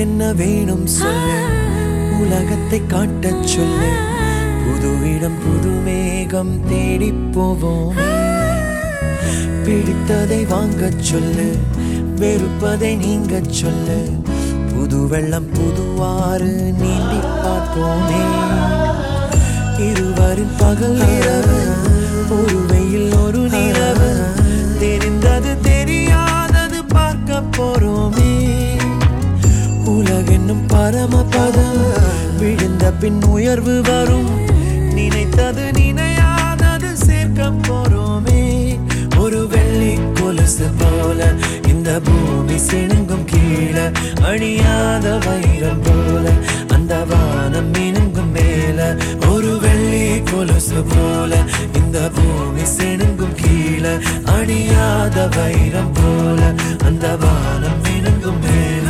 உனக்கென்ன வேணும் சொல்லு உலகத்தை காட்டச் சொல்லு புது இடம் புது மேகம் தேடி போவோம் பிடித்ததை வாங்கச் சொல்லு வெறுப்பதை நீங்கச் சொல்லு புது வெள்ளம் புதுவாறு நீந்தி பார்ப்போமே இருவரின் பகல் இரவு ஒரு வெயில் ஒரு நிலவு தெரிந்தது தெரியாதது பார்க்க போறோமே உலகென்னும் பரமபதம் விழுந்த பின் உயர்வு வரும் நினைத்தது நினையாதது சேர்க்க போறோமே ஒரு வெள்ளி கொலுசு போல இந்த பூமி சிணுங்கும் கீழே அணியாத வைரம் போல அந்த வானம் மினுங்கும் மேல ஒரு வெள்ளி கொலுசு போல இந்த பூமி சிணுங்கும் கீழே அணியாத வைரம் போல அந்த வானம் மினுங்கும் மேல